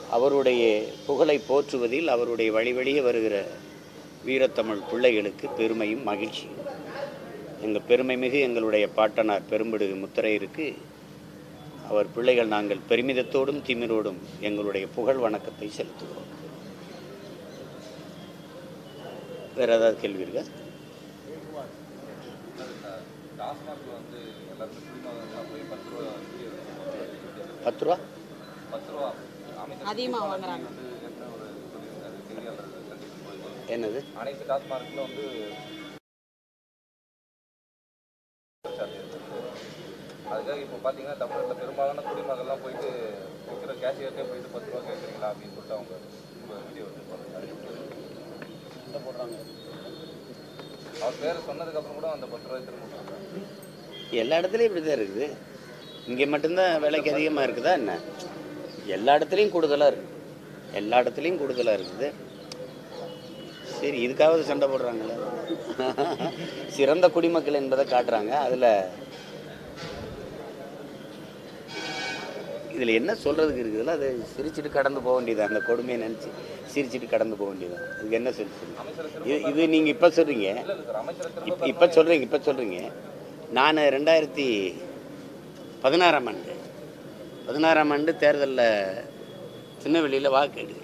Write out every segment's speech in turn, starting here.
அவருடைய புகழை போற்றுவதில் அவருடைய வழி வழியே வருகிற வீரத்தமிழ் பிள்ளைகளுக்கு பெருமையும் மகிழ்ச்சியும் எங்கள் பெருமை மிகு எங்களுடைய பாட்டனார் பெரும்படுகு முத்தரையருக்கு அவர் பிள்ளைகள் நாங்கள் பெருமிதத்தோடும் திமிரோடும் எங்களுடைய புகழ் வணக்கத்தை செலுத்துகிறோம் வேற ஏதாவது கேள்வி இருக்கா டாஸ்மார்க்ல வந்து எல்லாருமே குடிமகன்லாம் போய் பத்து ரூபா வீடியோ பத்து ரூபா பத்து ரூபா அமைச்சர் அதிகமாக வாங்குறாங்க வந்து ஏற்கனவே ஒரு சொல்லியிருந்தாரு செய்தியாளர்கள் சந்திக்கும் போது என்னது அனைத்து டாஸ்மார்க்ல வந்து குற்றச்சாட்டு இருக்குது. அதுக்காக இப்போ பார்த்தீங்கன்னா தமிழகத்தில் பெரும்பாலான குடிமகன்லாம் போயிட்டு விற்கிற கேஷியர்ட்டே போயிட்டு பத்து ரூபா கேட்குறீங்களா அப்படின்னு சொல்லிட்டு அவங்க உங்க வீடியோ வந்து போடுறாங்க அவர் பேரை சொன்னதுக்கப்புறம் கூட அந்த பத்து ரூபாய் திரும்ப கொடுக்குறாங்க. எல்லா இடத்துலையும் இப்படி தான் இருக்குது இங்கே மட்டும்தான் விலைக்கு அதிகமாக இருக்குதா என்ன எல்லா இடத்துலையும் கூடுதலாக இருக்குது எல்லா இடத்துலையும் கூடுதலாக இருக்குது சரி இதுக்காவது சண்டை போடுறாங்களே சிறந்த குடிமக்கள் என்பதை காட்டுறாங்க அதில் இதில் என்ன சொல்கிறதுக்கு இருக்குதுல்ல அதை சிரிச்சிட்டு கடந்து போக வேண்டியது அந்த கொடுமையை நினச்சி சிரிச்சிட்டு கடந்து போக வேண்டியது இதுக்கு என்ன சொல்லி சொல்லுங்க இது இது நீங்கள் இப்போ சொல்கிறீங்க இல்லை இல்லை சார் அமைச்சரை திரும்ப இப்போ இப்போ சொல்கிறீங்க இப்போ சொல்கிறீங்க நான் ரெண்டாயிரத்தி பதினாறாம் ஆண்டு பதினாறாம் ஆண்டு தேர்தலில் திருநெல்வேலியில் வாக்கு எடுக்கிறேன்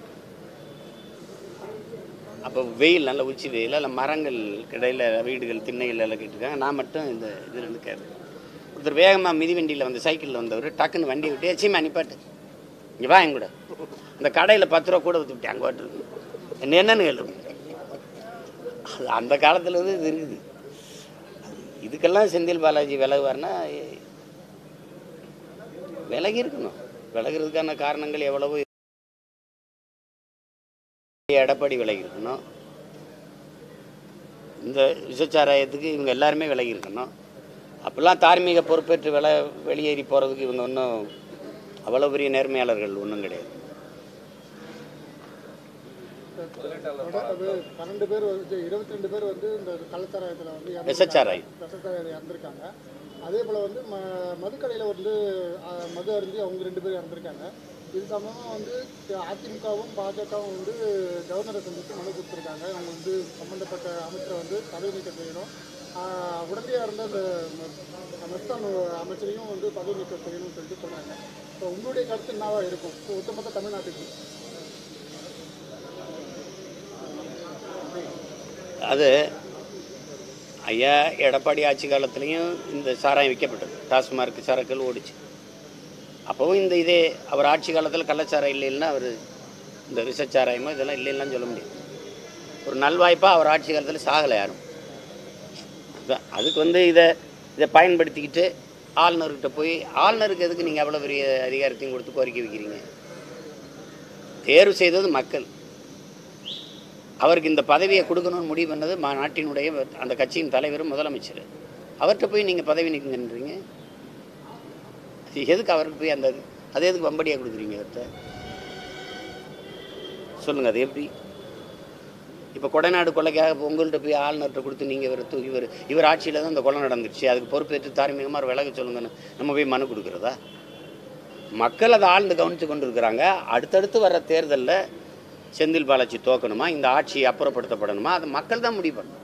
அப்போ வெயில் நல்ல உச்சி வெயில் அதில் மரங்கள் இடையில வீடுகள் திண்ணைகள் எல்லாம் கேட்டிருக்காங்க நான் மட்டும் இந்த இது ரெண்டு கேட்குறேன் ஒருத்தர் வேகமாக மிதிவண்டியில் வந்து சைக்கிளில் வந்தவர் டக்குன்னு வண்டி விட்டு சீமா நிப்பாட்டு இங்கே வா என் கூட இந்த கடையில் பத்து ரூபா கூட ஊற்றி விட்டேன் அங்கே வாட்டு என்ன என்னன்னு கேளு அது அந்த காலத்துல இருந்து இது இருக்குது இதுக்கெல்லாம் செந்தில் பாலாஜி விலகுவார்னா எ- விலகி இருக்கணும் விலகிறதுக்கான காரணங்கள் எவ்வளவோ இருக்கு. எடப்பாடி விலகி இருக்கணும் இந்த விஷச்சாராயத்துக்கு இவங்க எல்லாருமே விலகி இருக்கணும் அப்போல்லாம் தார்மீக பொறுப்பேற்று வில வெளியேறி போகிறதுக்கு இவங்க ஒன்றும் அவ்வளோ பெரிய நேர்மையாளர்கள் ஒன்றும் கிடையாது அது பன்னெண்டு பேர் வந்து இருபத்தி ரெண்டு பேர் வந்து இந்த கள்ளச்சாராயத்தில் வந்து இறந்துருக்காங்க. விஷச்சாராயம் விஷச்சாராயத்தில் இறந்துருக்காங்க அதே போல் வந்து ம மதுக்கடையில் வந்து ஆ, மது அருந்தி அவங்க ரெண்டு பேரும் இறந்துருக்காங்க இது சம்பந்தமாக வந்து அதிமுகவும் பாஜகவும் வந்து கவர்னரை சந்தித்து மனு கொடுத்துருக்காங்க அவங்க வந்து சம்மந்தப்பட்ட அமைச்சரை வந்து பதவி நீக்கம் செய்யணும் ஆ, உடனடியாக இருந்த அந்த ம- மெஸ்தான் அமைச்சரையும் வந்து பதவி நீக்கம் செய்யணும்னு சொல்லிட்டு சொன்னாங்க இப்போ உங்களுடைய கருத்து என்னவா இருக்கும் இப்போ ஒட்டுமொத்த தமிழ்நாட்டுக்கு அது ஐயா எடப்பாடி ஆட்சி காலத்துலேயும் இந்த சாராயம் விற்கப்பட்டது டாஸ்மார்க் சரக்குகள் ஓடிச்சு அப்போவும் இந்த இதே அவர் ஆட்சி காலத்தில் கள்ளச்சாராயம் இல்லைன்னா அவர் இந்த விஷச்சாராயமோ இதெல்லாம் இல்லைன்னா சொல்ல முடியாது ஒரு நல்வாய்ப்பாக அவர் ஆட்சி காலத்தில் சாகலை யாரும் அதான் அதுக்கு வந்து இதை இதை பயன்படுத்திக்கிட்டு ஆளுநர்கிட்ட போய் ஆளுநருக்கு எதுக்கு நீங்கள் அவ்வளோ பெரிய அதிகாரத்தையும் கொடுத்து கோரிக்கை வைக்கிறீங்க தேர்வு செய்தது மக்கள் அவருக்கு இந்த பதவியை கொடுக்கணும்னு முடிவு பண்ணது மா நாட்டினுடைய அந்த கட்சியின் தலைவரும் முதலமைச்சர் அவர்கிட்ட போய் நீங்கள் பதவி நிற்குங்கன்றீங்க அது எதுக்கு அவருக்கு போய் அந்த அது எதுக்கு வம்படியாக கொடுக்குறீங்க அவர்கிட்ட சொல்லுங்கள் அது எப்படி இப்போ கொடைநாடு கொள்ளைக்காக இப்போ உங்கள்கிட்ட போய் ஆளுநர்கிட்ட கொடுத்து நீங்கள் இவர் தூக்கி இவர் இவர் ஆட்சியில் தான் இந்த கொலை நடந்துருச்சு அதுக்கு பொறுப்பேற்று தார்மீகமாக விலக சொல்லுங்கன்னு நம்ம போய் மனு கொடுக்குறதா மக்கள் அதை ஆழ்ந்து கவனித்து கொண்டு இருக்கிறாங்க அடுத்தடுத்து வர தேர்தலில் செந்தில் பாலாஜி தோக்கணுமா இந்த ஆட்சி அப்புறப்படுத்தப்படணுமா அது மக்கள் தான் முடிவு பண்ணணும்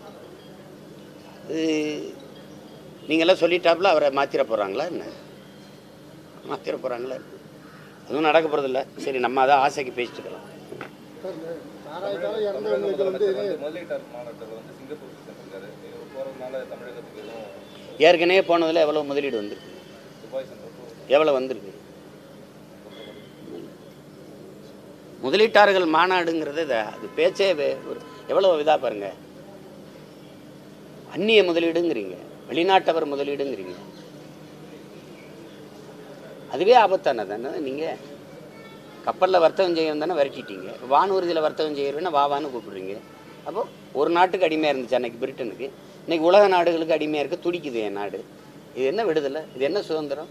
அது நீங்களாம் சொல்லிட்டாப்புல அவரை மாற்றிட போகிறாங்களா என்ன மாற்றிட போகிறாங்களா அதுவும் நடக்க போகிறதில்ல சரி நம்ம அதை ஆசைக்கு பேசிட்டுக்கலாம் சார் இந்த சாராயத்தால் இறந்தவங்களுக்கு வந்து வந்து முதலீட்டாளர் மாநாட்டில் வந்து சிங்கப்பூருக்கு சென்றிருக்காரு இவர் போகிறதுனால தமிழகத்துக்கு எதுவும் ஏற்கனவே போனதில் எவ்வளோ முதலீடு வந்திருக்கு துபாய் சென்றப்போ எவ்வளோ வந்திருக்கு முதலீட்டாளர்கள் மாநாடுங்கிறது இது அது பேச்சே வே- ஒரு எவ்வளோ இதாக பாருங்க அந்நிய முதலீடுங்கிறீங்க வெளிநாட்டவர் முதலீடுங்கிறீங்க அதுவே ஆபத்தானது தானே நீங்கள் கப்பலில் வர்த்தகம் செய்யணும் தானே விரட்டிட்டீங்க வானூர்தியில் வர்த்தகம் செய்யறதுன்னா வாவான்னு கூப்பிடுறீங்க அப்போ ஒரு நாட்டுக்கு அடிமையாக இருந்துச்சு அன்னைக்கு பிரிட்டனுக்கு இன்னைக்கு உலக நாடுகளுக்கு அடிமையாக இருக்க துடிக்குது என் நாடு இது என்ன விடுதலை இது என்ன சுதந்திரம்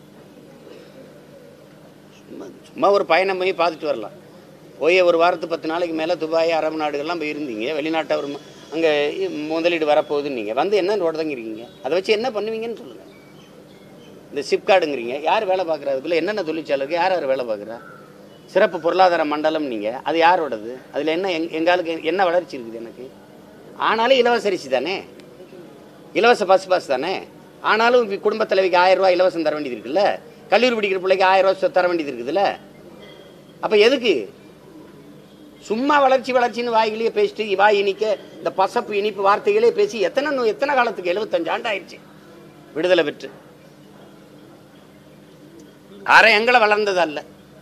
சும்மா சும்மா ஒரு பயணம் போய் பார்த்துட்டு வரலாம் போய் ஒரு வாரத்து பத்து நாளைக்கு மேலே துபாய் அரபு நாடுகள்லாம் போய் இருந்தீங்க வெளிநாட்டவர் அங்கே முதலீடு வரப்போகுதுன்னு நீங்கள் வந்து என்ன உடதங்கிருக்கீங்க அதை வச்சு என்ன பண்ணுவீங்கன்னு சொல்லுங்கள் இந்த சிப்கார்டுங்கிறீங்க யார் வேலை பார்க்குறா அதுக்குள்ளே என்னென்ன தொழிற்சாலை இருக்குது யார் யார் வேலை பார்க்குறா சிறப்பு பொருளாதார மண்டலம் நீங்கள் அது யாரோடது அதில் என்ன எங் எங்களுக்கு என்ன வளர்ச்சி இருக்குது எனக்கு ஆனாலும் இலவச அரிசி தானே இலவச பஸ் பாஸ் தானே ஆனாலும் வி- குடும்பத் தலைவிக்கு ஆயிரம் ரூபாய் இலவசம் தர வேண்டியது இருக்குல்ல கல்லூரி படிக்கிற பிள்ளைக்கு ஆயிரம் ரூபாய் சொ- தர வேண்டியது இருக்குதுல்ல அப்போ எதுக்கு சும்மா வளர்ச்சி வளர்ச்சின்னு வாய்களையே பேசிட்டு வாய் இனிக்க இந்த பசப்பு இனிப்பு வார்த்தைகளே பேசி எத்தனை நூ- எத்தனை காலத்துக்கு எழுபத்தஞ்சு ஆண்டு ஆயிடுச்சு விடுதலை பெற்று அரை எங்களை வளர்ந்தது அல்ல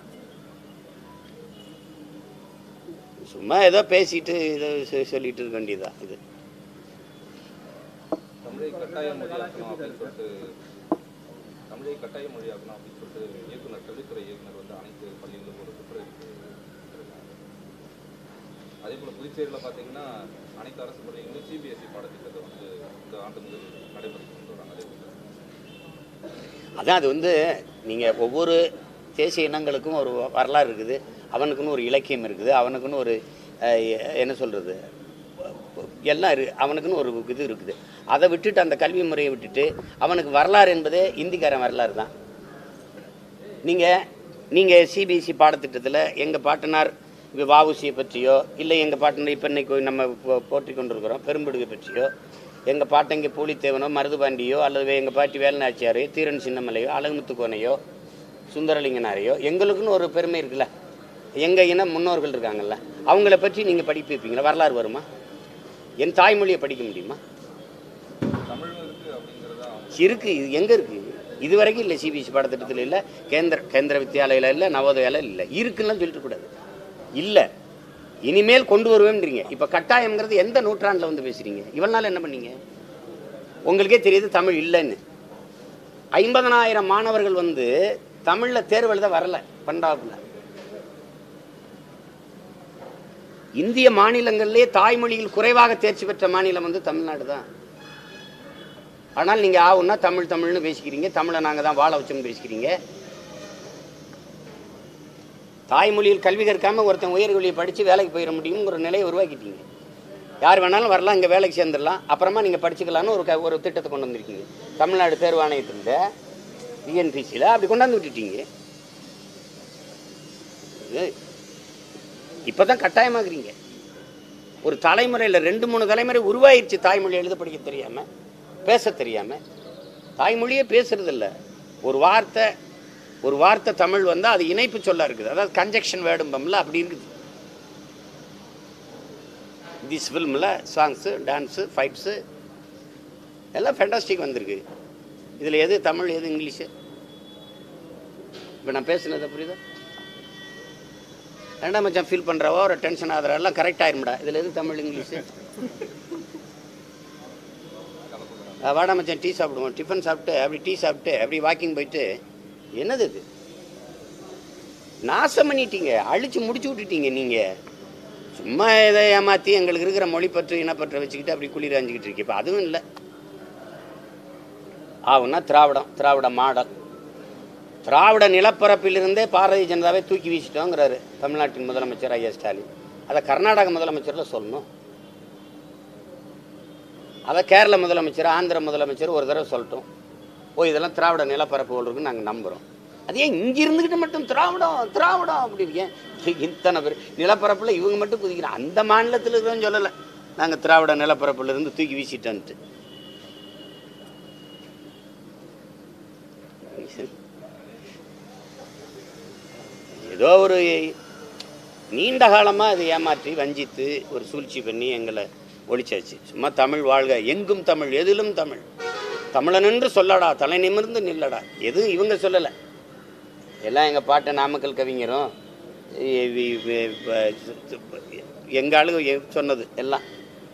சும்மா ஏதோ பேசிட்டு ஏதோ சொ- சொல்லிட்டு இருக்க வேண்டியதுதான் இது தமிழை கட்டாய மொழியாக்கணும் அப்படின்னு சொல்லிட்டு தமிழை கட்டாய மொழியாக்கணும் அப்படின்னு சொல்லிட்டு இயக்குனர் கல்வித்துறை இயக்குனர் வந்து அனைத்து பள்ளிகளிலும் ஒரு சுற்றறிக்கை விட்டிருக்காங்க. அதே போல புதுச்சேரியில் பார்த்தீங்கன்னா அனைத்து அரசு பள்ளிகளிலும் சிபிஎஸ்இ பாடத்திட்டத்தை வந்து இந்த ஆண்டு முதல் நடைமுறைக்கு கொண்டு வராங்க அதே போல அதான் அது வந்து நீங்கள் ஒவ்வொரு தேசிய இனங்களுக்கும் ஒரு வரலாறு இருக்குது அவனுக்குன்னு ஒரு இலக்கியம் இருக்குது அவனுக்குன்னு ஒரு அஹ், எ- என்ன சொல்கிறது எல்லாம் இருக்கு அவனுக்குன்னு ஒரு இது இருக்குது அதை விட்டுட்டு அந்த கல்வி முறையை விட்டுட்டு அவனுக்கு வரலாறு என்பதே இந்திக்காரன் வரலாறு தான் நீங்கள் நீங்கள் சிபிஎஸ்சி பாடத்திட்டத்தில் எங்கள் பாட்டனார் இப்போ வாவுசியை பற்றியோ இல்லை எங்கள் பாட்டனார் இப்போ இன்னைக்கு நம்ம போ- போற்றிக் கொண்டிருக்கிறோம் பெரும்படுகை பற்றியோ எங்கள் பாட்டங்க பூலித்தேவனோ மருதுபாண்டியோ அல்லது எங்கள் பாட்டி வேலநாச்சியாரையோ தீரன் சின்னமலையோ அழகுமுத்துக்கோனையோ சுந்தரலிங்கனாரையோ எங்களுக்குன்னு ஒரு பெருமை இருக்குல்ல எங்கள் இன முன்னோர்கள் இருக்காங்கல்ல அவங்கள பற்றி நீங்கள் படிப்பு வைப்பீங்களா வரலாறு வருமா என் தாய்மொழியை படிக்க முடியுமா தமிழ் இருக்கு அப்படிங்கிறதா அவங்க இருக்கு இது எங்கே இருக்கு இது வரைக்கும் இல்லை சிபிஎஸ்சி பாடத்திட்டத்தில் இல்லை கேந்திர கேந்திர வித்யாலயில இல்லை நவோதயால இல்லை இருக்குன்னு சொல்லிட்டு கூடாது இல்லை இனிமேல் கொண்டு வருவேன்றீங்க இப்போ கட்டாயம்ங்கிறது எந்த நூற்றாண்டில் வந்து பேசுறீங்க இவ்வளவு நாள் என்ன பண்ணீங்க உங்களுக்கே தெரியுது தமிழ் இல்லைன்னு ஐம்பதனாயிரம் மாணவர்கள் வந்து தமிழில் தேர்வு எழுத வரல பண்டாப்புல இந்திய மாநிலங்களிலே தாய்மொழியில் குறைவாக தேர்ச்சி பெற்ற மாநிலம் வந்து தமிழ்நாடு தான் ஆனால் நீங்கள் ஆகுன்னா தமிழ் தமிழ்னு பேசிக்கிறீங்க தமிழை நாங்கள் தான் வாழ வச்சோம்னு பேசிக்கிறீங்க தாய்மொழியில் கல்வி கற்காம ஒருத்தன் உயர்கல்வியை படித்து வேலைக்கு போயிட முடியுங்கிற நிலையை உருவாக்கிட்டீங்க யார் வேணாலும் வரலாம் இங்கே வேலைக்கு சேர்ந்துடலாம் அப்புறமா நீங்கள் படிச்சுக்கலான்னு ஒரு க ஒரு திட்டத்தை கொண்டு வந்திருக்கீங்க தமிழ்நாடு தேர்வாணையத்தில் டிஎன்பிசியில் அப்படி கொண்டாந்து விட்டுட்டீங்க இப்போ தான் கட்டாயமாக்குறீங்க ஒரு தலைமுறையில் ரெண்டு மூணு தலைமுறை உருவாயிருச்சு தாய்மொழி எழுத படிக்க தெரியாமல் பேச தெரியாமல் தாய்மொழியே பேசுறதில்ல ஒரு வார்த்தை ஒரு வார்த்தை தமிழ் வந்தால் அது இணைப்பு சொல்ல இருக்குது அதாவது கன்ஜெக்ஷன் வேர்டும்பம்ல அப்படி இருக்குது திஸ் ஃபில்மில் சாங்ஸு டான்ஸு ஃபைட்ஸு எல்லாம் ஃபேண்டாஸ்டிக் வந்திருக்கு இதில் எது தமிழ் எது இங்கிலீஷு இப்போ நான் பேசுனது புரியுதா ரெண்டாம் மச்சான் ஃபீல் பண்ணுறவோ ஒரு டென்ஷன் ஆகிற எல்லாம் கரெக்ட் ஆயிரும்டா இதில் எது தமிழ் இங்கிலீஷு அஹ் வாடா மச்சான் டீ சாப்பிடுவோம் டிஃபன் சாப்பிட்டு அப்படி டீ சாப்பிட்டு அப்படி வாக்கிங் போயிட்டு என்னது இது நாசம் பண்ணிட்டீங்க அழிச்சு முடிச்சு விட்டுட்டீங்க நீங்கள் சும்மா இதை ஏமாற்றி எங்களுக்கு இருக்கிற மொழிப்பற்று இனப்பற்றை வச்சுக்கிட்டு அப்படி குளிர் அஞ்சிக்கிட்டு இருக்கீங்க இப்போ அதுவும் இல்லை ஆகுன்னா திராவிடம் திராவிட மாடல் திராவிட நிலப்பரப்பிலிருந்தே பாரதிய ஜனதாவை தூக்கி வீசிட்டோங்கிறாரு தமிழ்நாட்டின் முதலமைச்சர் ஐயா ஸ்டாலின் அதை கர்நாடக முதலமைச்சர்ல சொல்லணும் அதை கேரள முதலமைச்சர் ஆந்திர முதலமைச்சர் ஒரு தடவை சொல்லட்டும் ஓ இதெல்லாம் திராவிட நிலப்பரப்புகள் இருக்குன்னு நாங்கள் நம்புகிறோம் அதே இங்கே இருந்துக்கிட்டு மட்டும் திராவிடம் திராவிடம் அப்படி இருக்கேன் இத்தனை பேர் நிலப்பரப்பில் இவங்க மட்டும் குதிக்கிறாங்க அந்த மாநிலத்தில் தான் சொல்லலை நாங்கள் திராவிட நிலப்பரப்புல இருந்து தூக்கி வீசிட்டோன்ட்டு ஏதோ ஒரு நீண்ட காலமாக அதை ஏமாற்றி வஞ்சித்து ஒரு சூழ்ச்சி பண்ணி எங்களை ஒழிச்சாச்சு சும்மா தமிழ் வாழ்க எங்கும் தமிழ் எதிலும் தமிழ் தமிழனென்று சொல்லடா தலை நிமிர்ந்து நில்லடா எதுவும் இவங்க சொல்லலை எல்லாம் எங்கள் பாட்டை நாமக்கல் கவிஞரும் இ- இ- இ- ப- எங்க ஆளு எ- சொன்னது எல்லாம்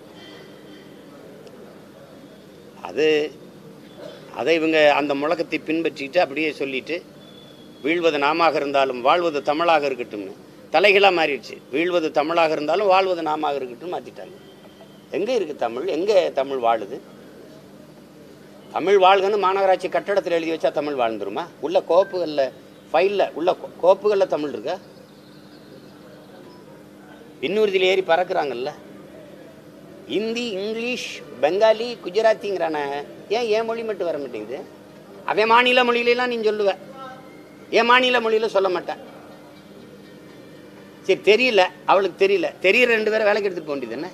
அது அதை இவங்க அந்த முழக்கத்தை பின்பற்றிட்டு அப்படியே சொல்லிட்டு வீழ்வது நாமாக இருந்தாலும் வாழ்வது தமிழாக இருக்கட்டும்னு தலைகளாக மாறிடுச்சு வீழ்வது தமிழாக இருந்தாலும் வாழ்வது நாமாக இருக்கட்டும் மாற்றிட்டாங்க எங்கே இருக்குது தமிழ் எங்கே தமிழ் வாழுது தமிழ் வாழ்கன்னு மாநகராட்சி கட்டடத்தில் எழுதி வச்சா தமிழ் வாழ்ந்துருமா உள்ள கோப்புகளில் ஃபைலில் உள்ள கோ- கோப்புகளில் தமிழ் இருக்கா விண்ணூர்தியில் ஏறி பறக்குறாங்கல்ல ஹிந்தி இங்கிலீஷ் பெங்காலி குஜராத்திங்கிறானே ஏன் என் மொழி மட்டும் வர மாட்டேங்குது அவன் மாநில மொழியிலலாம் நீ சொல்லுவ என் மாநில மொழியில் சொல்ல மாட்டேன் சரி தெரியல அவளுக்கு தெரியல தெரியற ரெண்டு பேரும் வேலைக்கு எடுத்துட்டு போக வேண்டியது என்ன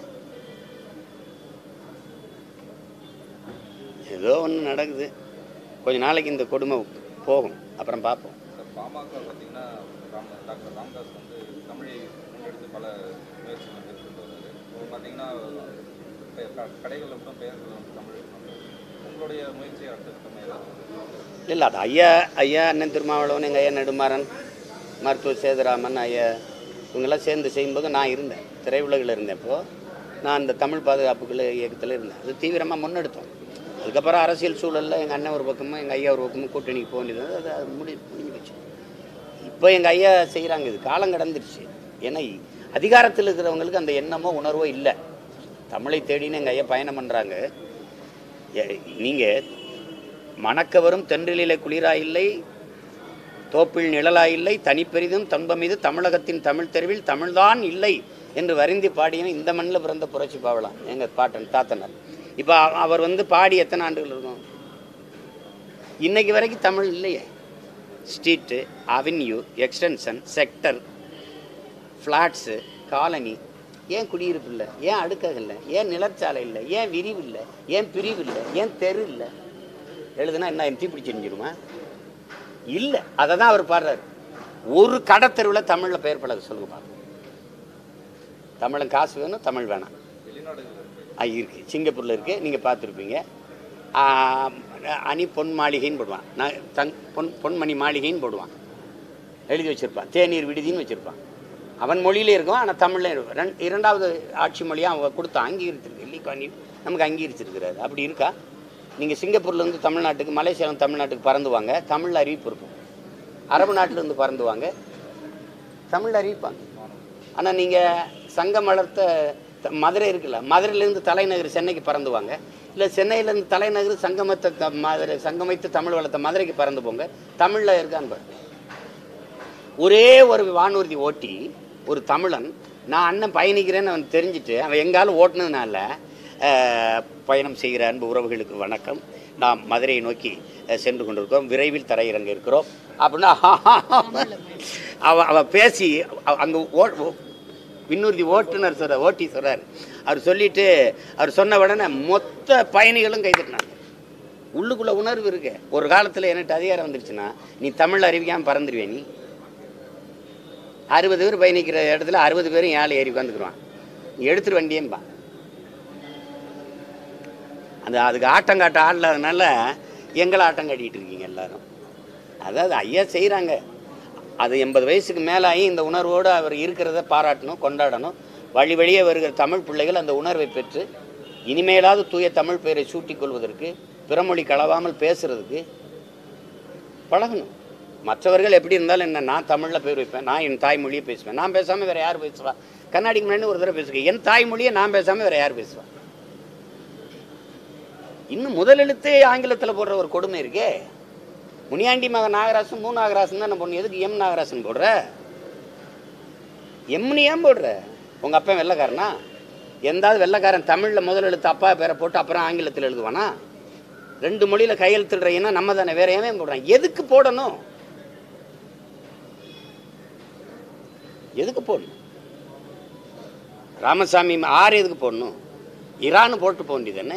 ஏதோ ஒன்று நடக்குது கொஞ்ச நாளைக்கு இந்த கொடுமை போகும் அப்புறம் பார்ப்போம் சார் பாமக பார்த்தீங்கன்னா ராம் டாக்டர் ராமதாஸ் வந்து தமிழை முன்னெடுத்து பல முயற்சிகள் மேற்கொண்டு வர்றாரு இப்போ பார்த்தீங்கன்னா பெ- க- கடைகளில் கூட பெயர்கள் வந்து தமிழ் வந்து உங்களுடைய முயற்சி அடுத்த கட்டமாக ஏதாவது இல்லை அது ஐயா ஐயா அண்ணன் திருமாவளவன் எங்கள் ஐயா நெடுமாறன் மருத்துவர் சேதுராமன் ஐயா இவங்கெல்லாம் சேர்ந்து செய்யும்போது நான் இருந்தேன் திரையுலகில் இருந்தேன் இப்போது நான் அந்த தமிழ் பாதுகாப்புக்குள்ள இயக்கத்தில் இருந்தேன் அது தீவிரமாக முன்னெடுத்தோம் அதுக்கப்புறம் அரசியல் சூழலில் எங்கள் அண்ணன் ஒரு பக்கமும் எங்கள் ஐயா ஒரு பக்கமும் கூட்டணிக்கு போக வேண்டியது அது அது முடி முடிஞ்சு போச்சு இப்போ எங்கள் ஐயா செய்கிறாங்க இது காலம் கடந்துருச்சு ஏன்னா இ- அதிகாரத்தில் இருக்கிறவங்களுக்கு அந்த எண்ணமோ உணர்வோ இல்லை தமிழை தேடின்னு எங்கள் ஐயா பயணம் பண்ணுறாங்க நீங்கள் மணக்கவரும் தென்றலிலே குளிரா இல்லை தோப்பில் நிழலா இல்லை தனிப்பெரிதும் துன்பமிது தமிழகத்தின் தமிழ் தெருவில் தமிழ்தான் இல்லை என்று வருந்தி பாடியன இந்த மண்ணில் பிறந்த புரட்சி பாவலாம் எங்கள் பாட்டன் தாத்தனார் இப்போ அவர் வந்து பாடி எத்தனை ஆண்டுகள் இருக்கும் இன்னைக்கு வரைக்கும் தமிழ் இல்லையே street avenue extension sector flats colony ஏன் குடியிருப்பு இல்லை ஏன் அடுக்ககம் இல்லை ஏன் நிலச்சாலை இல்லை ஏன் விரிவு இல்லை ஏன் பிரிவு இல்லை ஏன் தெரு இல்லை எழுதுனா என்ன என் தீப்பிடிச்சு எரிஞ்சிருமா இல்லை அதை தான் அவர் பாடுறாரு ஒரு கடத்தெருவில் தமிழில் பெயர் பழக சொல்லுங்க பார்ப்போம் தமிழன் காசு வேணும் தமிழ் வேணாம் வெளிநாடுகள் இருக்கு ஆ இருக்குது சிங்கப்பூரில் இருக்குது நீங்கள் பார்த்துருப்பீங்க ஆ, அணி பொன் மாளிகைன்னு போடுவான் நான் தங் பொன் பொன்மணி மாளிகைன்னு போடுவான் எழுதி வச்சுருப்பான் தேநீர் விடுதின்னு வச்சுருப்பான் அவன் மொழியிலே இருக்கும் ஆனால் தமிழ்ல இருக்கும் ரெண் இரண்டாவது ஆட்சி மொழியாக அவங்க கொடுத்த அங்கீகரிச்சிருக்கு இல்லைக்காண்டி நமக்கு அங்கீகரிச்சிருக்கிறாரு அப்படி இருக்கா நீங்கள் சிங்கப்பூர்லேருந்து தமிழ்நாட்டுக்கு மலேசியாவிலேருந்து தமிழ்நாட்டுக்கு பறந்துவாங்க தமிழ் அறிவிப்பு இருக்கும் அரபு நாட்டிலேருந்து பறந்துவாங்க தமிழ் அறிவிப்பாங்க ஆனால் நீங்கள் சங்கம் வளர்த்த த- மதுரை இருக்குல்ல மதுரையிலேருந்து தலைநகர் சென்னைக்கு பறந்துவாங்க இல்லை சென்னையிலேருந்து தலைநகர் சங்கமத்தை த- மதுரை சங்கமைத்து தமிழ் வளர்த்த மதுரைக்கு பறந்து போங்க தமிழில் இருக்கான்னு பாருங்க ஒரே ஒரு வானூர்தி ஓட்டி ஒரு தமிழன் நான் அண்ணன் பயணிக்கிறேன்னு அவன் தெரிஞ்சுட்டு அவன் எங்காலும் ஓட்டுனதுனால அஹ், பயணம் செய்கிற அன்பு உறவுகளுக்கு வணக்கம் நாம் மதுரையை நோக்கி அஹ், சென்று கொண்டிருக்கிறோம் விரைவில் தரையிறங்க இருக்கிறோம் அப்படின்னா அவ அவ பேசி அவ- அங்க ஓ ஓ- விண்ணூர்தி ஓட்டுநர் சொல்ற ஓட்டி சொல்றாரு அவர் சொல்லிட்டு அவர் சொன்ன உடனே மொத்த பயணிகளும் கைதட்டினாங்க உள்ளுக்குள்ள உணர்வு இருக்கு ஒரு காலத்துல எனக்கு அதிகாரம் வந்துருச்சுன்னா நீ தமிழ் அறிவிக்காம பறந்துருவே நீ அறுபது பேர் பயணிக்கிற இடத்துல அறுபது பேரும் ஏழை ஏறி உட்காந்துக்குருவான் நீ எடுத்துட்டு வண்டியேம்பா அந்த அதுக்கு ஆட்டம் காட்ட ஆடலாதனால எங்களை ஆட்டம் காட்டிட்டு இருக்கீங்க எல்லாரும் அதாவது ஐயா செய்கிறாங்க அது எண்பது வயசுக்கு மேலாகி இந்த உணர்வோடு அவர் இருக்கிறத பாராட்டணும் கொண்டாடணும் வழி வழியே வருகிற தமிழ் பிள்ளைகள் அந்த உணர்வை பெற்று இனிமேலாவது தூய தமிழ் பெயரை சூட்டிக் கொள்வதற்கு பிறமொழி கலவாமல் பேசுறதுக்கு பழகணும் மற்றவர்கள் எப்படி இருந்தாலும் என்ன நான் தமிழில் பேர் வைப்பேன் நான் என் தாய்மொழியை பேசுவேன் நான் பேசாமல் வேறு யார் பேசுவா கண்ணாடிக்கு முன்னாடி ஒரு தடவை பேசுகிறேன் என் தாய்மொழியை நான் பேசாமல் வேறு யார் பேசுவா இன்னும் முதலெழுத்தே ஆங்கிலத்தில் போடுற ஒரு கொடுமை இருக்கே முனியாண்டி மகன் நாகராசன் மூ நாகராசன் தான் பொண்ணு எதுக்கு எம் நாகராசன் போடுற எம்னு ஏன் போடுற உங்கள் அப்பா வெள்ளைக்காரனா எந்தாவது வெள்ளைக்காரன் தமிழில் முதல் எழுத்து அப்பா பேரை போட்டு அப்புறம் ஆங்கிலத்தில் எழுதுவானா ரெண்டு மொழியில் கையெழுத்துடுறீங்கன்னா நம்ம தானே வேற ஏன் போடுறான் எதுக்கு போடணும் எதுக்கு போடணும் ராமசாமி ஆறு எதுக்கு போடணும் இரான்னு போட்டு போக வேண்டியதானே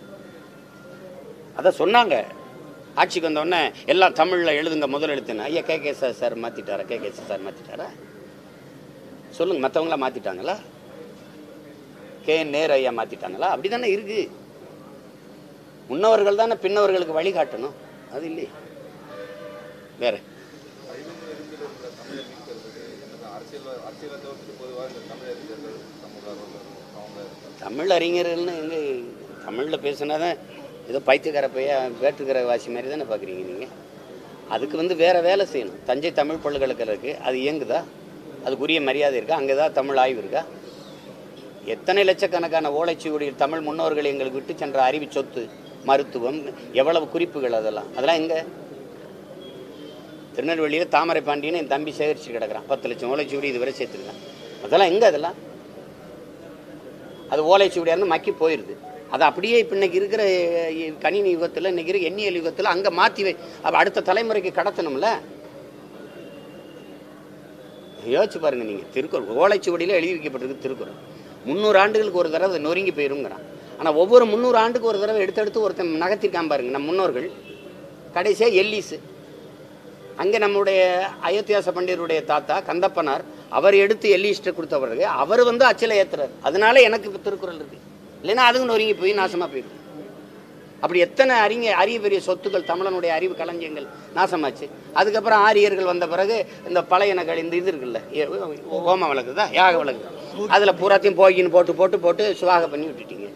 அதான் சொன்னாங்க ஆட்சிக்கு வந்தோடனே எல்லாம் தமிழில் எழுதுங்க முதல் எழுத்துன்னு ஐயா கே கே சார் சார் மாற்றிட்டாரா கே கே சார் மாற்றிட்டாரா சொல்லுங்க மற்றவங்களாம் மாற்றிட்டாங்களா கே என் நேரு ஐயா மாற்றிட்டாங்களா அப்படி தானே இருக்கு முன்னவர்கள் தானே பின்னவர்களுக்கு வழி காட்டணும் அது இல்லையே வேற அழிவு நெருங்கில் இருக்கிற தமிழை மீட்கிறதுக்கு என்னதான் அரசியல் அரசியலை தவிர்த்து பொதுவாக இந்த தமிழ் அறிஞர்கள் சமூக ஆர்வலர்கள் அவங்க தமிழ் அறிஞர்கள்னு எங்கே தமிழில் பேசுனா தான் ஏதோ பைத்தியக்கார பைய வேற்றுக்கிற வாசி மாதிரி தானே பார்க்குறீங்க நீங்கள் அதுக்கு வந்து வேற வேலை செய்யணும் தஞ்சை தமிழ் பல்கலைக்கழகம் அது இயங்குதா அதுக்குரிய மரியாதை இருக்கா அங்கே தான் தமிழ் ஆய்வு இருக்கா எத்தனை லட்சக்கணக்கான ஓலைச்சுவடிகள் தமிழ் முன்னோர்கள் எங்களுக்கு விட்டு சென்ற அறிவு சொத்து மருத்துவம் எவ்வளவு குறிப்புகள் அதெல்லாம் அதெல்லாம் எங்கே திருநெல்வேலியில் தாமரை பாண்டியன்னு என் தம்பி சேகரிச்சு கிடக்குறான் பத்து லட்சம் ஓலைச்சுவடி இதுவரை சேர்த்துருக்கான் அதெல்லாம் எங்கே அதெல்லாம் அது ஓலைச்சுவடியாக இருந்து மக்கி போயிடுது அது அப்படியே இப்போ இன்னைக்கு இருக்கிற அஹ், கணினி யுகத்தில் இன்னைக்கு இருக்கிற எண்ணியல் யுகத்தில் அங்கே மாற்றி வை அப்போ அடுத்த தலைமுறைக்கு கடத்தணும்ல யோசிச்சு பாருங்க நீங்கள் திருக்குறள் ஓலைச்சுவடியில் எழுதி வைக்கப்பட்டிருக்கு திருக்குறள் முந்நூறு ஆண்டுகளுக்கு ஒரு தடவை அது நொறுங்கி போயிருங்கிறான் ஆனால் ஒவ்வொரு முந்நூறு ஆண்டுக்கு ஒரு தடவை எடுத்தெடுத்து ஒருத்தன் நகர்த்திருக்கான் பாருங்க நம்ம முன்னோர்கள் கடைசியாக எல்லிஸு அங்கே நம்முடைய அயோத்தியாச பண்டிதருடைய தாத்தா கந்தப்பனார் அவர் எடுத்து எல்லிஸ்ட்டை கொடுத்த பிறகு அவர் வந்து அச்சில் ஏத்துறாரு அதனால எனக்கு இப்போ திருக்குறள் இருக்கு இல்லைன்னா அதுவும் நொறுங்கி போய் நாசமாக போயிடும் அப்படி எத்தனை அறிஞ அரிய பெரிய சொத்துக்கள் தமிழனுடைய அறிவு களஞ்சியங்கள் நாசமாச்சு அதுக்கப்புறம் ஆரியர்கள் வந்த பிறகு இந்த பழைய நகல் இந்த இது இருக்குல்ல ஏ- ஓம விளக்கு தான் யாக விளக்கு அதில் பூராத்தையும் போகின்னு போட்டு போட்டு போட்டு சுவாக பண்ணி விட்டுட்டீங்க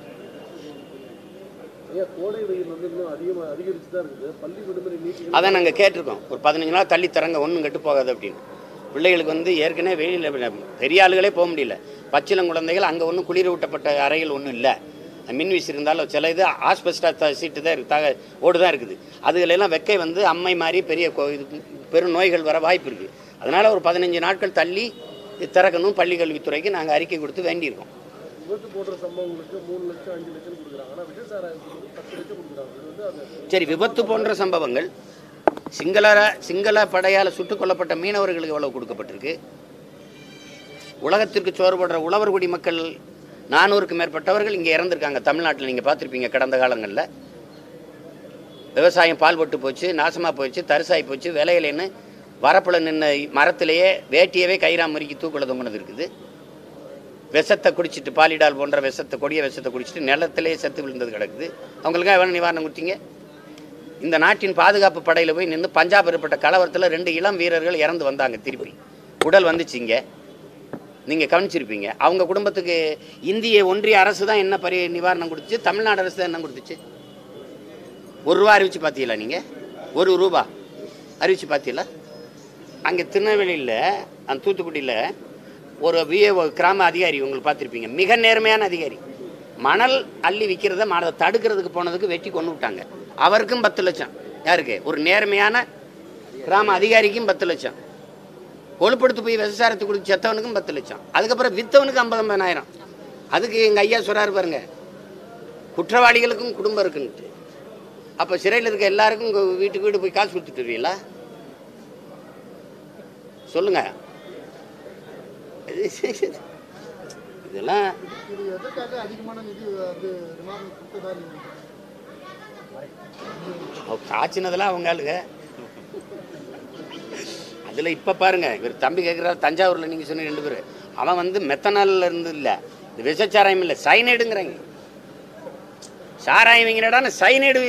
ஏன் கோடை வெயில் வந்து இன்னும் அதிகமாக அதிகரிச்சு தான் இருக்குது பள்ளி விடுமுறை நீட்டி அதை நாங்கள் கேட்டிருக்கோம் ஒரு பதினஞ்சு நாள் தள்ளி தரங்க ஒன்றும் கெட்டு போகாது அப்படின்னு பிள்ளைகளுக்கு வந்து ஏற்கனவே வெயிலில் பெரிய ஆளுகளே போக முடியல பச்சிளம் குழந்தைகள் அங்கே ஒன்றும் குளிர் ஊட்டப்பட்ட அறைகள் ஒன்றும் இல்லை மின்விசி இருந்தாலும் சில இது ஆஸ்பெஸ்டா சீட்டு தான் இருக்கு தக ஓடு தான் இருக்குது அதுகளெல்லாம் வெக்கை வந்து அம்மை மாதிரி பெரிய கொ- இது பெரும் நோய்கள் வர வாய்ப்பு இருக்குது அதனால் ஒரு பதினஞ்சு நாட்கள் தள்ளி இது திறக்கணும் பள்ளி கல்வித்துறைக்கு நாங்கள் அறிக்கை கொடுத்து வேண்டியிருக்கோம் விபத்து போன்ற சம்பவங்களுக்கு மூணு லட்சம் அஞ்சு லட்சம் கொடுக்குறாங்க ஆனால் விஷசாராயத்துக்கு பத்து லட்சம் கொடுக்குறாங்க இது வந்து அது சரி விபத்து போன்ற சம்பவங்கள் சிங்கள சிங்கள படையால் சுட்டுக் கொல்லப்பட்ட மீனவர்களுக்கு எவ்வளவு கொடுக்கப்பட்டிருக்கு உலகத்திற்கு சோறுபடுற உழவர்குடி மக்கள் நானூறுக்கு மேற்பட்டவர்கள் இங்கே இறந்துருக்காங்க தமிழ்நாட்டில் நீங்கள் பார்த்துருப்பீங்க கடந்த காலங்களில் விவசாயம் பால்பட்டு போச்சு நாசமாக போச்சு தரிசாகி போச்சு விலையிலேன்னு வரப்பில் நின்ன மரத்திலேயே வேட்டியவே கயிறா முறுக்கி தூக்குல தொங்குனது இருக்குது விஷத்தை குடிச்சிட்டு பாலிடால் போன்ற விஷத்தை கொடிய விஷத்தை குடிச்சிட்டு நிலத்திலேயே செத்து விழுந்தது கிடக்குது அவங்களுக்காக எவ்வளோ நிவாரணம் கொடுத்தீங்க இந்த நாட்டின் பாதுகாப்பு படையில் போய் நின்று பஞ்சாப் ஏற்பட்ட கலவரத்தில் ரெண்டு இளம் வீரர்கள் இறந்து வந்தாங்க திருப்பி உடல் வந்துச்சு இங்கே நீங்கள் கவனிச்சிருப்பீங்க அவங்க குடும்பத்துக்கு இந்திய ஒன்றிய அரசு தான் என்ன பரி நிவாரணம் கொடுத்துச்சு தமிழ்நாடு அரசு தான் என்ன கொடுத்துச்சு ஒரு ரூபா அறிவிச்சு பார்த்தீங்களா நீங்கள் ஒரு ரூபா அறிவிச்சு பார்த்தீங்களா அங்கே திருநெல்வேலியில் அந்த தூத்துக்குடியில் ஒரு விஏஓ கிராம அதிகாரி உங்களுக்கு பார்த்துருப்பீங்க மிக நேர்மையான அதிகாரி மணல் அள்ளி விற்கிறத மனதை தடுக்கிறதுக்கு போனதுக்கு வெட்டி கொண்டு விட்டாங்க அவருக்கும் பத்து லட்சம் யாருக்கு ஒரு நேர்மையான கிராம அதிகாரிக்கும் பத்து லட்சம் கொழுப்படுத்து போய் விவசாயத்துக்கு கொடுத்து செத்தவனுக்கும் பத்து லட்சம் அதுக்கப்புறம் வித்தவனுக்கு ஐம்பது ஐம்பதாயிரம் அதுக்கு எங்கள் ஐயா சொல்கிறாரு பாருங்க குற்றவாளிகளுக்கும் குடும்பம் இருக்குன்ட்டு அப்போ சிறையில் இருக்க எல்லாருக்கும் உங்க வீட்டுக்கு வீடு போய் காசு கொடுத்துட்டு வருவீங்களா சொல்லுங்க இதெல்லாம் இது எதற்காக அதிகமான நிதி வந்து நிவாரணம் கொடுத்ததா நீங்க அவ காய்ச்சினதெல்லாம் அவங்க ஆளுங்க அதில் இப்போ பாருங்க இவர் தம்பி கேட்குறாரு தஞ்சாவூரில் நீங்கள் சொன்ன ரெண்டு பேர் அவன் வந்து மெத்தனாலில் இருந்து இல்லை இது விஷச்சாராயம் இல்லை சைனைடுங்கிறாங்க சாராயம் வைங்கிறடான சைனைடு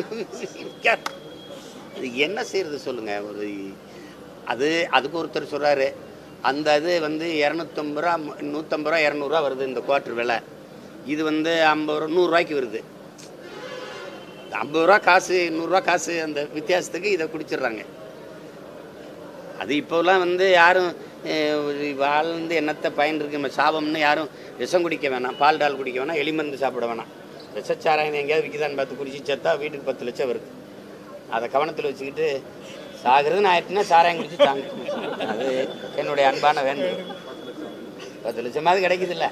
அது என்ன செய்யறது சொல்லுங்க ஒரு அது அதுக்கு ஒருத்தர் சொல்றாரு அந்த இது வந்து இரநூத்தம்பது ரூபா நூற்றம்பது ரூபா இரநூறுவா வருது இந்த குவார்ட்ரு விலை இது வந்து ஐம்பது ரூபா நூறுரூவாய்க்கு வருது ஐம்பது ரூபா காசு நூறுரூவா காசு அந்த வித்தியாசத்துக்கு இதை குடிச்சிடுறாங்க அது இப்போலாம் வந்து யாரும் அஹ், ஒரு வாழ்ந்து என்னத்தை பயன் இருக்கு நம்ம சாபம்னு யாரும் விஷம் குடிக்க வேணாம் பால் டால் குடிக்க வேணாம் எலிமருந்து சாப்பிட வேணாம் விஷச்சாராயம் எங்கேயாவது விற்கிதான்னு பார்த்து குடிச்சு செத்தா வீட்டுக்கு பத்து லட்சம் வருது அதை கவனத்தில் வச்சுக்கிட்டு சாகிறதுன்னு ஆயிடுச்சுன்னா சாராயம் குடிச்சு சாங்க அது என்னுடைய அன்பான வேண்டும் பத்து லட்சமாவது கிடைக்குதுல்ல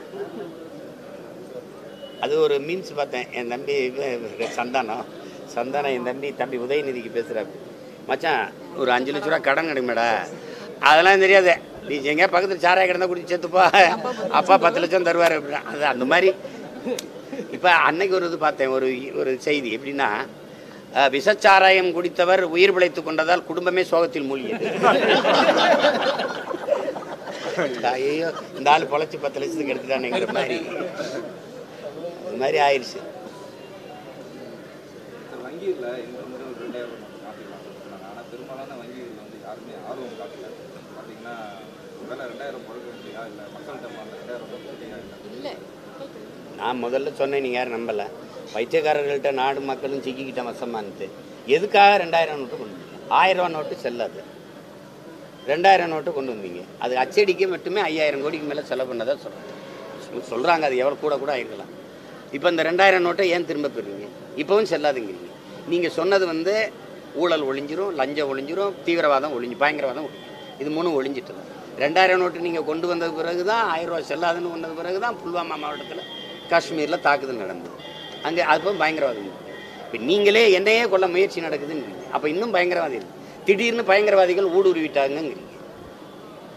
அது ஒரு மீன்ஸ் பார்த்தேன் என் தம்பி இவன் சந்தானம் சந்தானம் என் தம்பி தம்பி உதயநிதிக்கு பேசுகிறாரு மச்சான் ஒரு அஞ்சு லட்ச ரூபா கடன் கிடைக்குமேடா அதெல்லாம் தெரியாது நீ எங்கேயா பக்கத்தில் சாராய கிடந்தா குடிச்சு செத்துப்பா அப்பா பத்து லட்சம் தருவார் அப்படின்னா அது அந்த மாதிரி இப்போ அன்னைக்கு ஒரு இது பார்த்தேன் ஒரு ஒரு செய்தி எப்படின்னா அஹ், விஷச்சாராயம் குடித்தவர் உயிர் பிழைத்து கொண்டதால் குடும்பமே சோகத்தில் மூழ்கியது ஐயோ இந்த ஆள் பொழைச்சி பத்து லட்சத்துக்கு எடுத்துட்டானுங்கிற மாதிரி அது மாதிரி ஆயிடுச்சு வங்கியில் இந்த முறை ஒரு ரெண்டாயிரம் நோட்டு மாற்றிக்கலாம் சொன்னாங்க ஆனால் பெரும்பாலான வங்கிகள் வந்து யாருமே ஆர்வம் காட்டல பார்த்தீங்கன்னா ஒருவேளை ரெண்டாயிரம் பழக வேண்டியா இல்லை மக்கள்கிட்ட அந்த ரெண்டாயிரம் பழக இல்லை நான் முதல்ல சொன்னேன் நீங்கள் யாரும் நம்பலை பைத்தியக்காரர்கள்ட்ட நாடு மக்களும் சிக்கிக்கிட்ட வசமானுட்டு எதுக்காக ரெண்டாயிரம் நோட்டு கொண்டு வந்தீங்க ஆயிரம் ரூபா நோட்டு செல்லாது ரெண்டாயிரம் நோட்டு கொண்டு வந்தீங்க அது அச்சடிக்க மட்டுமே ஐயாயிரம் கோடிக்கு மேலே செலவு பண்ணதாக சொல்கிறாங்க சொல்கிறாங்க அது எவ்வளோ கூட கூட ஆயிருக்கலாம் இப்போ இந்த ரெண்டாயிரம் நோட்டை ஏன் திரும்ப பெறுவீங்க இப்போவும் செல்லாதுங்கிறீங்க நீங்கள் சொன்னது வந்து ஊழல் ஒழிஞ்சிரும் லஞ்சம் ஒழிஞ்சிரும் தீவிரவாதம் ஒழிஞ்சு பயங்கரவாதம் ஒழிஞ்சிரும் இது மூணும் ஒழிஞ்சிட்டு ரெண்டாயிரம் நோட்டு நீங்கள் கொண்டு வந்த பிறகு தான் ஆயிரம் ரூபாய் செல்லாதுன்னு வந்தது பிறகு தான் புல்வாமா மாவட்டத்தில் காஷ்மீரில் தாக்குதல் நடந்தது அங்கே அப்போ பயங்கரவாதம் இப்போ நீங்களே என்னையே கொல்ல முயற்சி நடக்குதுங்கிறீங்க அப்போ இன்னும் பயங்கரவாதி இருக்கு திடீர்னு பயங்கரவாதிகள் ஊடுருவிட்டாங்கங்கிறீங்க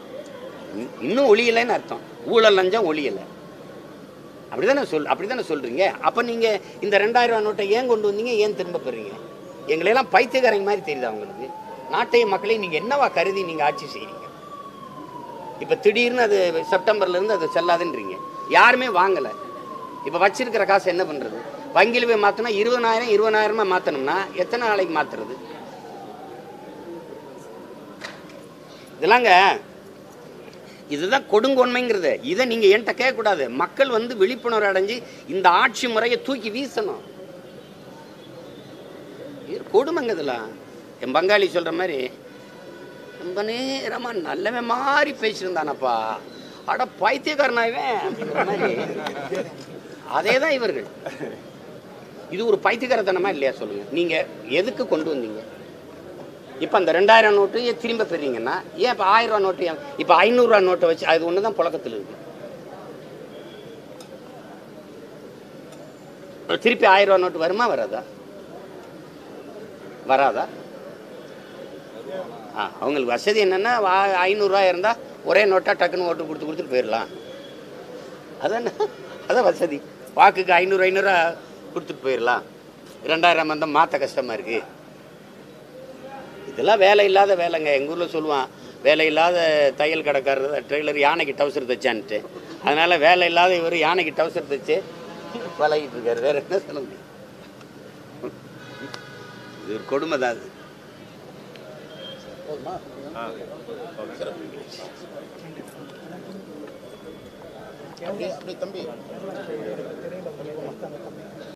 இன்னும் ஒளியலைன்னு அர்த்தம் ஊழல் லஞ்சம் ஒளியலை அப்படிதானே சொல் அப்படிதானே சொல்றீங்க அப்போ நீங்க இந்த ரெண்டாயிரம் ரூபாய் நோட்டை ஏன் கொண்டு வந்தீங்க ஏன் திரும்ப பெறீங்க எங்களையெல்லாம் பைத்தியக்காரங்க மாதிரி தெரியுதா உங்களுக்கு நாட்டையும் மக்களையும் நீங்க என்னவா கருதி நீங்க ஆட்சி செய்றீங்க இப்போ திடீர்னு அது செப்டம்பர்ல இருந்து அது செல்லாதுன்றீங்க யாருமே வாங்கலை இப்போ வச்சிருக்கிற காசு என்ன பண்றது வங்கியில் போய் மாற்றினா இருபதாயிரம் இருபதாயிரமா மாற்றணும்னா எத்தனை நாளைக்கு மாத்துறது இதெல்லாங்க இதுதான் கொடுங்கொன்மைங்கிறது இதை நீங்கள் என்கிட்ட கேட்கக்கூடாது மக்கள் வந்து விழிப்புணர்வு அடைஞ்சு இந்த ஆட்சி முறையை தூக்கி வீசணும் இது கொடுமைங்க இதெல்லாம் என் பங்காளி சொல்கிற மாதிரி ரொம்ப நேரமாக நல்லவன் மாதிரி பேசியிருந்தானப்பா அட பைத்தியக்காரனாவேன் அப்படின்ற மாதிரி அதே தான் இவர்கள் இது ஒரு பைத்தியக்காரத்தனமா இல்லையா சொல்லுங்க நீங்க எதுக்கு கொண்டு வந்தீங்க இப்போ அந்த ரெண்டாயிரம் நோட்டு ஏன் திரும்ப பெறீங்கன்னா ஏன் இப்போ ஆயிரம் ரூபா நோட்டு ஏன் இப்போ ஐநூறுரூவா நோட்டை வச்சு அது ஒன்று தான் புழக்கத்தில் இருக்கு திருப்பி ஆயிரம் ரூபா நோட்டு வருமா வராதா வராதா ஆ அவங்களுக்கு வசதி என்னென்னா ஐநூறுரூவா இருந்தால் ஒரே நோட்டாக டக்குன்னு ஓட்டு கொடுத்து கொடுத்துட்டு போயிடலாம் அதானே அதான் வசதி வாக்குக்கு ஐநூறு ஐநூறுரூவா கொடுத்துட்டு போயிடலாம் ரெண்டாயிரம் வந்தால் மாற்ற கஷ்டமாக இருக்குது இதெல்லாம் வேலை இல்லாத வேலைங்க எங்கள் ஊரில் சொல்லுவான் வேலை இல்லாத தையல் கடைக்காரர் ட்ரெய்லர் யானைக்கு டவுசர் தைச்சான்ட்டு அதனால் வேலை இல்லாத இவர் யானைக்கு டவுசர் தைச்சு பழகிட்டு இருக்காரு வேற என்ன சொல்ல முடியும் இது ஒரு கொடுமை தான் அது அப்படியே அப்படியே தம்பி